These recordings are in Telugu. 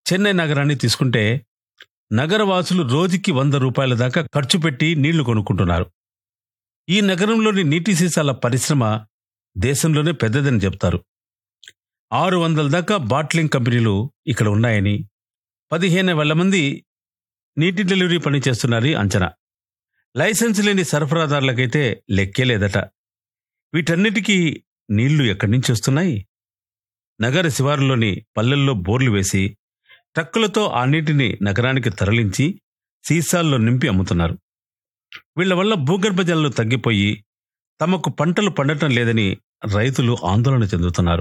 చెన్నై నగరాన్ని తీసుకుంటే నగరవాసులు రోజుకి వంద రూపాయల దాకా ఖర్చు పెట్టి నీళ్లు కొనుక్కుంటున్నారు ఈ నగరంలోని నీటి సీసాల పరిశ్రమ దేశంలోనే పెద్దదని చెప్తారు ఆరు వందల దాకా బాట్లింగ్ కంపెనీలు ఇక్కడ ఉన్నాయని పదిహేను వేల మంది నీటి డెలివరీ పని చేస్తున్నారని అంచనా లైసెన్స్ లేని సరఫరాదారులకైతే లెక్కే లేదట వీటన్నిటికీ నీళ్లు ఎక్కడి నుంచి వస్తున్నాయి నగర శివారులోని పల్లెల్లో బోర్లు వేసి ట్రక్కులతో ఆ నీటిని నగరానికి తరలించి సీసాల్లో నింపి అమ్ముతున్నారు వీళ్ల వల్ల భూగర్భ జలాలు తగ్గిపోయి తమకు పంటలు పండటం లేదని రైతులు ఆందోళన చెందుతున్నారు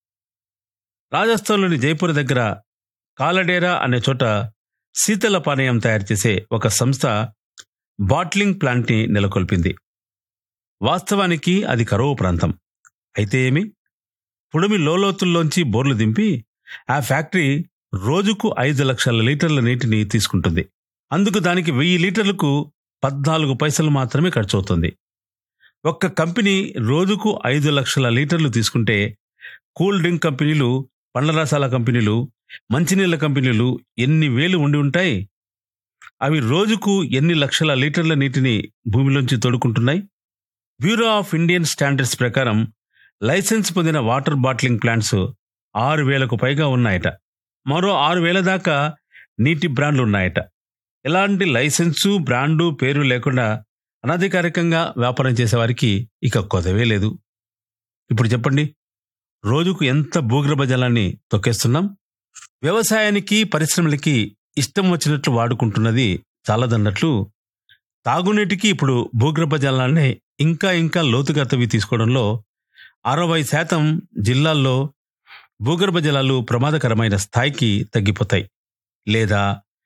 రాజస్థాన్లోని జైపూర్ దగ్గర కాలడేరా అనే చోట శీతల పానీయం తయారు చేసే ఒక సంస్థ బాట్లింగ్ ప్లాంట్ని నెలకొల్పింది వాస్తవానికి అది కరువు ప్రాంతం అయితే ఏమి పుడమి లోలోతుల్లోంచి బోర్లు దింపి ఆ ఫ్యాక్టరీ రోజుకు ఐదు లక్షల లీటర్ల నీటిని తీసుకుంటుంది అందుకు దానికి వెయ్యి లీటర్లకు పద్నాలుగు పైసలు మాత్రమే ఖర్చవుతుంది ఒక్క కంపెనీ రోజుకు ఐదు లక్షల లీటర్లు తీసుకుంటే కూల్ డ్రింక్ కంపెనీలు పండ్ల రసాల కంపెనీలు మంచినీళ్ళ కంపెనీలు ఎన్ని వేలు ఉండి ఉంటాయి అవి రోజుకు ఎన్ని లక్షల లీటర్ల నీటిని భూమిలోంచి తోడుకుంటున్నాయి బ్యూరో ఆఫ్ ఇండియన్ స్టాండర్డ్స్ ప్రకారం లైసెన్స్ పొందిన వాటర్ బాట్లింగ్ ప్లాంట్స్ ఆరు వేలకు పైగా ఉన్నాయట మరో ఆరు వేల దాకా నీటి బ్రాండ్లు ఉన్నాయట ఎలాంటి లైసెన్సు బ్రాండు పేరు లేకుండా అనధికారికంగా వ్యాపారం చేసేవారికి ఇక కొదవే లేదు ఇప్పుడు చెప్పండి రోజుకు ఎంత భూగర్భ జలాన్ని తొక్కేస్తున్నాం వ్యవసాయానికి పరిశ్రమలకి ఇష్టం వచ్చినట్లు వాడుకుంటున్నది చాలదన్నట్లు తాగునీటికి ఇప్పుడు భూగర్భ జలాన్ని ఇంకా ఇంకా లోతుగా తవ్వి తీసుకోవడంలో అరవై శాతం జిల్లాల్లో భూగర్భ జలాలు ప్రమాదకరమైన స్థాయికి తగ్గిపోతాయి లేదా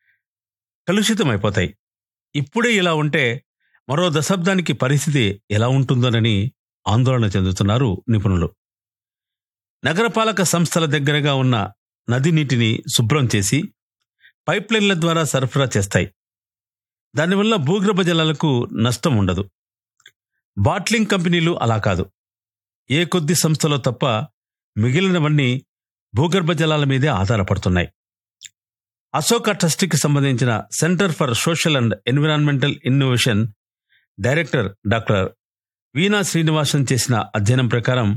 కలుషితమైపోతాయి ఇప్పుడే ఇలా ఉంటే మరో దశాబ్దానికి పరిస్థితి ఎలా ఉంటుందోనని ఆందోళన చెందుతున్నారు నిపుణులు నగరపాలక సంస్థల దగ్గరగా ఉన్న నది నీటిని శుభ్రం చేసి పైప్లైన్ల ద్వారా సరఫరా చేస్తాయి దానివల్ల భూగర్భ జలాలకు నష్టం ఉండదు బాట్లింగ్ కంపెనీలు అలా కాదు ఏ కొద్ది సంస్థలో తప్ప మిగిలినవన్నీ భూగర్భ జలాల మీదే ఆధారపడుతున్నాయి అశోక ట్రస్ట్కి సంబంధించిన centre for social and environmental innovation director doctor Veena Srinivasan చేసిన అధ్యయనం ప్రకారం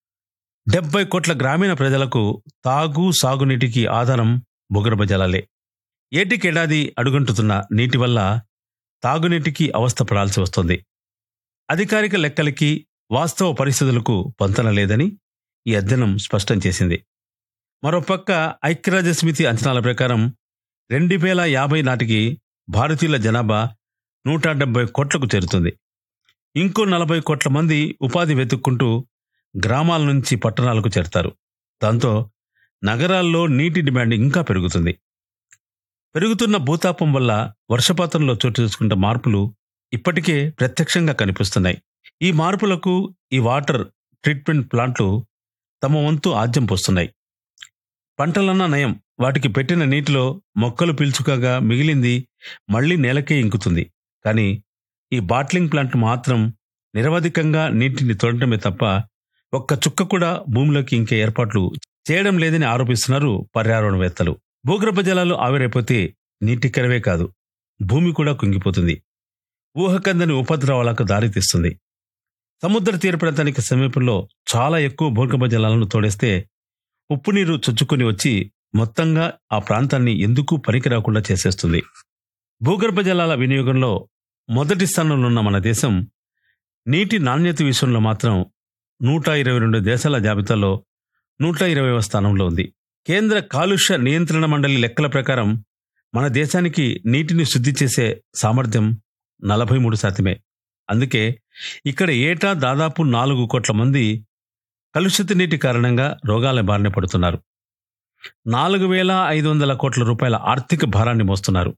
డెబ్బై కోట్ల గ్రామీణ ప్రజలకు తాగు సాగునీటికి ఆధారం భూగర్భ జలాలే ఏటికేడాది అడుగంటుతున్న నీటి వల్ల తాగునీటికి అవస్థపడాల్సి వస్తుంది అధికారిక లెక్కలకి వాస్తవ పరిస్థితులకు పొంతన లేదని ఈ అధ్యయనం స్పష్టం చేసింది మరోపక్క ఐక్యరాజ్యసమితి అంచనాల ప్రకారం రెండు వేల యాభై నాటికి భారతీయుల జనాభా నూట డెబ్బై కోట్లకు చేరుతుంది ఇంకో నలభై కోట్ల మంది ఉపాధి వెతుక్కుంటూ గ్రామాల నుంచి పట్టణాలకు చేరతారు దాంతో నగరాల్లో నీటి డిమాండ్ ఇంకా పెరుగుతుంది పెరుగుతున్న భూతాపం వల్ల వర్షపాతంలో చోటు చేసుకుంటే మార్పులు ఇప్పటికే ప్రత్యక్షంగా కనిపిస్తున్నాయి ఈ మార్పులకు ఈ వాటర్ ట్రీట్మెంట్ ప్లాంట్లు తమ వంతు ఆద్యం పోస్తున్నాయి పంటలన్న నయం వాటికి పెట్టిన నీటిలో మొక్కలు పీల్చుకగా మిగిలింది మళ్లీ నేలకే ఇంకుతుంది కానీ ఈ బాట్లింగ్ ప్లాంట్ మాత్రం నిరవధికంగా నీటిని తోడటమే తప్ప ఒక్క చుక్క కూడా భూమిలోకి ఇంకే ఏర్పాట్లు చేయడం లేదని ఆరోపిస్తున్నారు పర్యావరణవేత్తలు భూగర్భ జలాలు ఆవిరైపోతే నీటి కరవే కాదు భూమి కూడా కుంగిపోతుంది ఊహకందని ఉపద్రవాలకు దారితీస్తుంది సముద్ర తీర ప్రాంతానికి సమీపంలో చాలా ఎక్కువ భూగర్భ జలాలను తోడేస్తే ఉప్పు నీరు చొచ్చుకొని వచ్చి మొత్తంగా ఆ ప్రాంతాన్ని ఎందుకు పనికి రాకుండా చేసేస్తుంది భూగర్భ జలాల వినియోగంలో మొదటి స్థానంలో ఉన్న మన దేశం నీటి నాణ్యత విషయంలో మాత్రం నూట ఇరవై రెండు దేశాల జాబితాలో నూట ఇరవైవ స్థానంలో ఉంది కేంద్ర కాలుష్య నియంత్రణ మండలి లెక్కల ప్రకారం మన దేశానికి నీటిని శుద్ధి చేసే సామర్థ్యం నలభై మూడు శాతమే అందుకే ఇక్కడ ఏటా దాదాపు నాలుగు కోట్ల మంది కలుషిత నీటి కారణంగా రోగాల బారిన పడుతున్నారు నాలుగు వేల ఐదు వందల కోట్ల రూపాయల ఆర్థిక భారాన్ని మోస్తున్నారు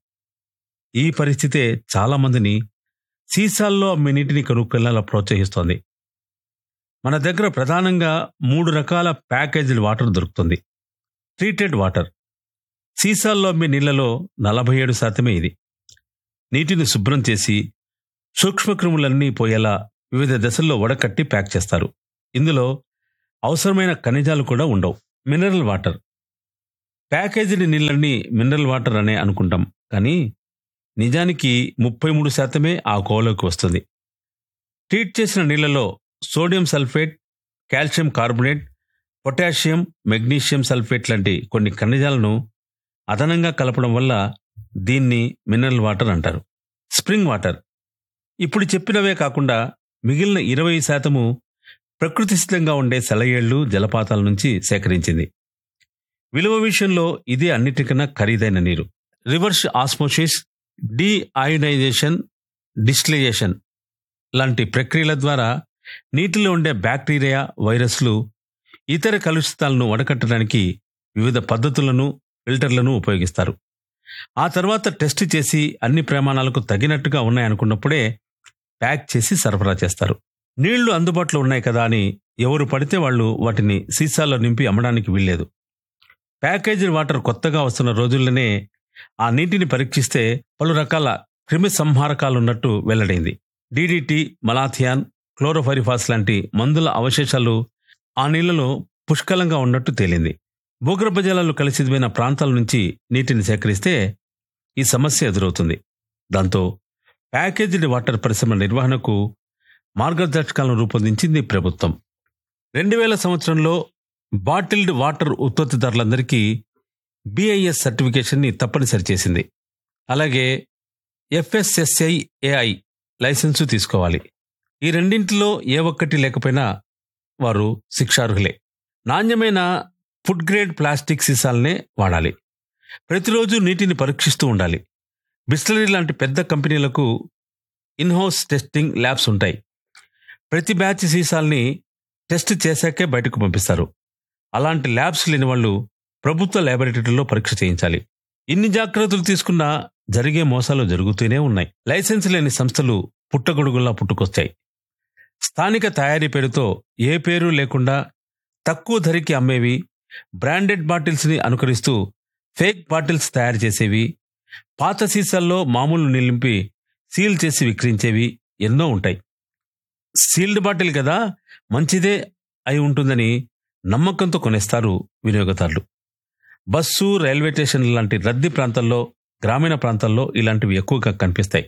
ఈ పరిస్థితే చాలా మందిని సీసాల్లో అమ్మే నీటిని కొనుక్కెళ్లాల ప్రోత్సహిస్తోంది మన దగ్గర ప్రధానంగా మూడు రకాల ప్యాకేజ్డ్ వాటర్ దొరుకుతుంది ట్రీటెడ్ వాటర్ సీసాల్లో అమ్మే నీళ్లలో నలభై ఏడు శాతమే ఇది నీటిని శుభ్రం చేసి సూక్ష్మక్రిములన్నీ పోయేలా వివిధ దశల్లో వడకట్టి ప్యాక్ చేస్తారు ఇందులో అవసరమైన ఖనిజాలు కూడా ఉండవు మినరల్ వాటర్ ప్యాకేజీడ్ నీళ్ళని మినరల్ వాటర్ అనే అనుకుంటాం కానీ నిజానికి ముప్పై మూడు శాతమే ఆ కోవలోకి వస్తుంది ట్రీట్ చేసిన నీళ్లలో sodium sulphate calcium carbonate potassium magnesium sulphate లాంటి కొన్ని ఖనిజాలను అదనంగా కలపడం వల్ల దీన్ని మినరల్ వాటర్ అంటారు స్ప్రింగ్ వాటర్ ఇప్పుడు చెప్పినవే కాకుండా మిగిలిన ఇరవై శాతము ప్రకృతి సిద్ధంగా ఉండే సెలయేళ్లు జలపాతాల నుంచి సేకరించింది విలువ విషయంలో ఇదే అన్నిటికన్నా ఖరీదైన నీరు రివర్స్ ఆస్మోసిస్ డీఅయోనైజేషన్ డిస్టిలేషన్ లాంటి ప్రక్రియల ద్వారా నీటిలో ఉండే బ్యాక్టీరియా వైరస్లు ఇతర కలుషితాలను వడకట్టడానికి వివిధ పద్ధతులను ఫిల్టర్లను ఉపయోగిస్తారు ఆ తర్వాత టెస్ట్ చేసి అన్ని ప్రమాణాలకు తగినట్టుగా ఉన్నాయనుకున్నప్పుడే ప్యాక్ చేసి సరఫరా చేస్తారు నీళ్లు అందుబాటులో ఉన్నాయి కదా అని ఎవరు పడితే వాళ్ళు వాటిని సీసాల్లో నింపి అమ్మడానికి వీల్లేదు ప్యాకేజీ వాటర్ కొత్తగా వస్తున్న రోజుల్లోనే ఆ నీటిని పరీక్షిస్తే పలు రకాల క్రిమి సంహారకాలున్నట్టు వెల్లడైంది డీడీటీ మలాథియాన్ క్లోరోఫైరిఫాస్ లాంటి మందుల అవశేషాలు ఆ నీళ్లలో పుష్కలంగా ఉన్నట్టు తేలింది భూగర్భ జలాలు కలిసిపోయిన ప్రాంతాల నుంచి నీటిని సేకరిస్తే ఈ సమస్య ఎదురవుతుంది దాంతో ప్యాకేజీడ్ వాటర్ పరిశ్రమ నిర్వహణకు మార్గదర్శకాలను రూపొందించింది ప్రభుత్వం రెండు వేల సంవత్సరంలో బాటిల్డ్ వాటర్ ఉత్పత్తిదారులందరికీ బిఐఎస్ సర్టిఫికేషన్ని తప్పనిసరి చేసింది అలాగే ఎఫ్ఎస్ఎస్ఐ ఏఐ లైసెన్సు తీసుకోవాలి ఈ రెండింటిలో ఏ ఒక్కటి లేకపోయినా వారు శిక్షార్హులే నాణ్యమైన ఫుడ్ గ్రేడ్ ప్లాస్టిక్ సీసాలనే వాడాలి ప్రతిరోజు నీటిని పరీక్షిస్తూ ఉండాలి బిస్లరీ లాంటి పెద్ద కంపెనీలకు ఇన్హౌస్ టెస్టింగ్ ల్యాబ్స్ ఉంటాయి ప్రతి బ్యాచ్ సీసాల్ని టెస్ట్ చేశాకే బయటకు పంపిస్తారు అలాంటి ల్యాబ్స్ లేని వాళ్ళు ప్రభుత్వ ల్యాబొరేటరీలో పరీక్ష చేయించాలి ఇన్ని జాగ్రత్తలు తీసుకున్నా జరిగే మోసాలు జరుగుతూనే ఉన్నాయి లైసెన్స్ లేని సంస్థలు పుట్టగొడుగుల్లా పుట్టుకొస్తాయి స్థానిక తయారీ పేరుతో ఏ పేరు లేకుండా తక్కువ ధరకి అమ్మేవి బ్రాండెడ్ బాటిల్స్ని అనుకరిస్తూ ఫేక్ బాటిల్స్ తయారు చేసేవి పాత సీసాల్లో మామూలు నిలింపి సీల్ చేసి విక్రయించేవి ఎన్నో ఉంటాయి సీల్డ్ బాటిల్ కదా మంచిదే అయి ఉంటుందని నమ్మకంతో కొనేస్తారు వినియోగదారులు బస్సు రైల్వే స్టేషన్ లాంటి రద్దీ ప్రాంతాల్లో గ్రామీణ ప్రాంతాల్లో ఇలాంటివి ఎక్కువగా కనిపిస్తాయి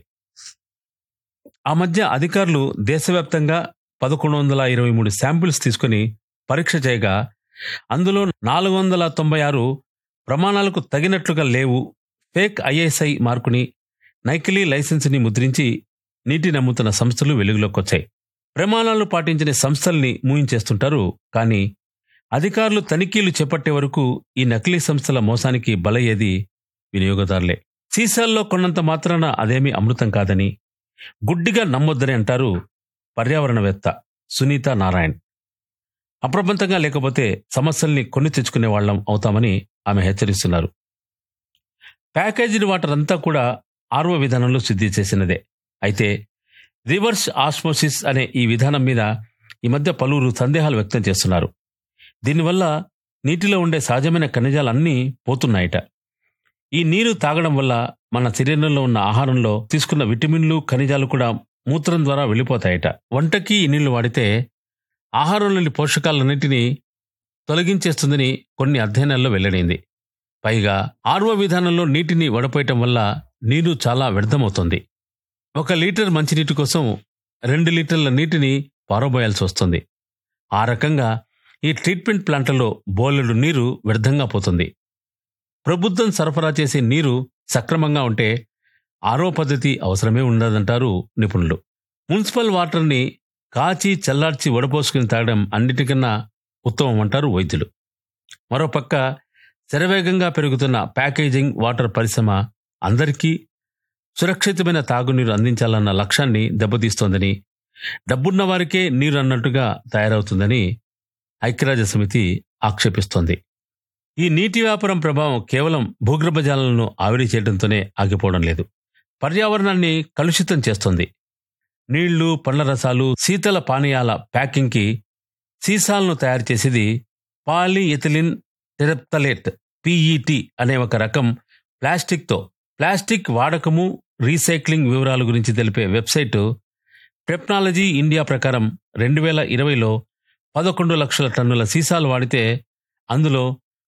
ఆ మధ్య అధికారులు దేశవ్యాప్తంగా పదకొండు వందల ఇరవై మూడు శాంపిల్స్ తీసుకుని పరీక్ష చేయగా అందులో నాలుగు వందల తొంభై ఆరు ప్రమాణాలకు తగినట్లుగా లేవు ఫేక్ ఐఎస్ఐ మార్కుని నైకిలీ లైసెన్స్ని ముద్రించి నీటిని అమ్ముతున్న సంస్థలు వెలుగులోకి వచ్చాయి ప్రమాణాలు పాటించని సంస్థల్ని మూయించేస్తుంటారు కానీ అధికారులు తనిఖీలు చేపట్టే వరకు ఈ నకిలీ సంస్థల మోసానికి బలయ్యేది వినియోగదారులే సీసాల్లో కొన్నంత మాత్రాన అదేమీ అమృతం కాదని గుడ్డిగా నమ్మొద్దని అంటారు పర్యావరణవేత్త సునీత నారాయణ్ అప్రమత్తంగా లేకపోతే సమస్యల్ని కొని తెచ్చుకునే వాళ్ళం అవుతామని ఆమె హెచ్చరిస్తున్నారు ప్యాకేజీడ్ వాటర్ అంతా కూడా ఆర్ఓ విధానంలో శుద్ధి చేసినదే అయితే రివర్స్ ఆస్మోసిస్ అనే ఈ విధానం మీద ఈ మధ్య పలువురు సందేహాలు వ్యక్తం చేస్తున్నారు దీనివల్ల నీటిలో ఉండే సహజమైన ఖనిజాలన్నీ పోతున్నాయట ఈ నీరు తాగడం వల్ల మన శరీరంలో ఉన్న ఆహారంలో తీసుకున్న విటమిన్లు ఖనిజాలు కూడా మూత్రం ద్వారా వెళ్ళిపోతాయట వంటకి ఈ నీళ్లు వాడితే ఆహారంలోని పోషకాలన్నింటినీ తొలగించేస్తుందని కొన్ని అధ్యయనాల్లో వెల్లడైంది పైగా ఆర్వో విధానంలో నీటిని వడపోయటం వల్ల నీరు చాలా వ్యర్థమవుతుంది ఒక లీటర్ మంచినీటి కోసం రెండు లీటర్ల నీటిని పారబోయాల్సి వస్తుంది ఆ రకంగా ఈ ట్రీట్మెంట్ ప్లాంట్లలో బోలెడు నీరు వ్యర్థంగా పోతుంది ప్రభుత్వం సరఫరా చేసే నీరు సక్రమంగా ఉంటే ఆరో పద్ధతి అవసరమే ఉండదంటారు నిపుణులు మున్సిపల్ వాటర్ని కాచి చల్లార్చి వడపోసుకుని తాగడం అన్నిటికన్నా ఉత్తమం అంటారు వైద్యులు మరోపక్క శరవేగంగా పెరుగుతున్న ప్యాకేజింగ్ వాటర్ పరిశ్రమ అందరికీ సురక్షితమైన తాగునీరు అందించాలన్న లక్ష్యాన్ని దెబ్బతీస్తోందని డబ్బున్న వారికే నీరు అన్నట్టుగా తయారవుతుందని ఐక్యరాజ్య సమితి ఆక్షేపిస్తోంది ఈ నీటి వ్యాపారం ప్రభావం కేవలం భూగర్భ జలాలను ఆవిరి చేయడంతోనే ఆగిపోవడం లేదు పర్యావరణాన్ని కలుషితం చేస్తోంది నీళ్లు పండ్ల రసాలు శీతల పానీయాల ప్యాకింగ్కి సీసాలను తయారు చేసేది పాలిఎథిలిన్ టెరప్తలేట్ పిఈటి అనే ఒక రకం ప్లాస్టిక్తో ప్లాస్టిక్ వాడకము రీసైక్లింగ్ వివరాల గురించి తెలిపే వెబ్సైట్ టెక్నాలజీ ఇండియా ప్రకారం రెండు వేల ఇరవైలో పదకొండు లక్షల టన్నుల సీసాలు వాడితే అందులో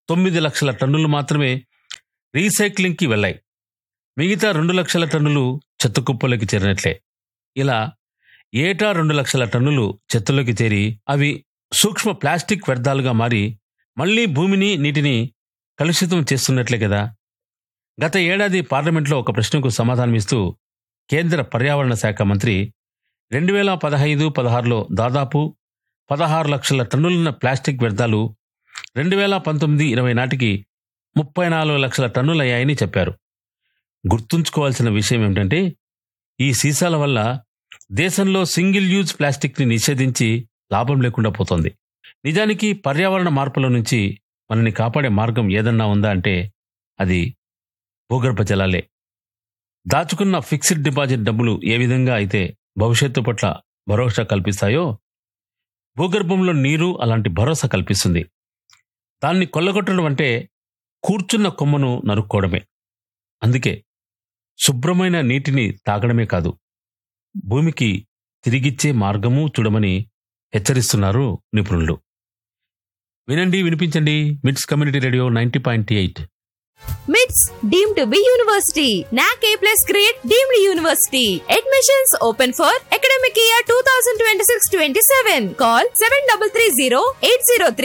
తొమ్మిది లక్షల టన్నులు మాత్రమే రీసైక్లింగ్కి వెళ్ళాయి మిగతా రెండు లక్షల టన్నులు చెత్త కుప్పలోకి చేరినట్లే ఇలా ఏటా రెండు లక్షల టన్నులు చెత్తలోకి చేరి అవి సూక్ష్మ ప్లాస్టిక్ వ్యర్థాలుగా మారి మళ్లీ భూమిని నీటిని కలుషితం చేస్తున్నట్లే కదా గత ఏడాది పార్లమెంట్లో ఒక ప్రశ్నకు సమాధానమిస్తూ కేంద్ర పర్యావరణ శాఖ మంత్రి రెండు వేల పదహైదు పదహారులో దాదాపు పదహారు లక్షల టన్నులున్న ప్లాస్టిక్ వ్యర్థాలు రెండు వేల పంతొమ్మిది ఇరవై నాటికి ముప్పై నాలుగు లక్షల టన్నులయ్యాయని చెప్పారు గుర్తుంచుకోవాల్సిన విషయం ఏమిటంటే ఈ సీసాల వల్ల దేశంలో సింగిల్ యూజ్ ప్లాస్టిక్ని నిషేధించి లాభం లేకుండా పోతోంది నిజానికి పర్యావరణ మార్పుల నుంచి మనని కాపాడే మార్గం ఏదన్నా ఉందా అంటే అది భూగర్భ జలాలే దాచుకున్న ఫిక్స్డ్ డిపాజిట్ డబ్బులు ఏ విధంగా అయితే భవిష్యత్తు పట్ల భరోసా కల్పిస్తాయో భూగర్భంలో నీరు అలాంటి భరోసా కల్పిస్తుంది దాన్ని కొల్లగొట్టడం అంటే కూర్చున్న కొమ్మను నరుక్కోవడమే అందుకే శుభ్రమైన నీటిని తాగడమే కాదు భూమికి తిరిగిచ్చే మార్గము చూడమని హెచ్చరిస్తున్నారు నిపుణులు వినండి వినిపించండి MITS community radio ninety point eight MITS deemed to be university. NAC A plus grade deemed university. Admissions open for academic year 2026-27. Call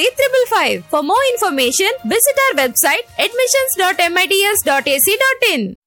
7330-803-555. For more information, visit our website admissions.mits.ac.in.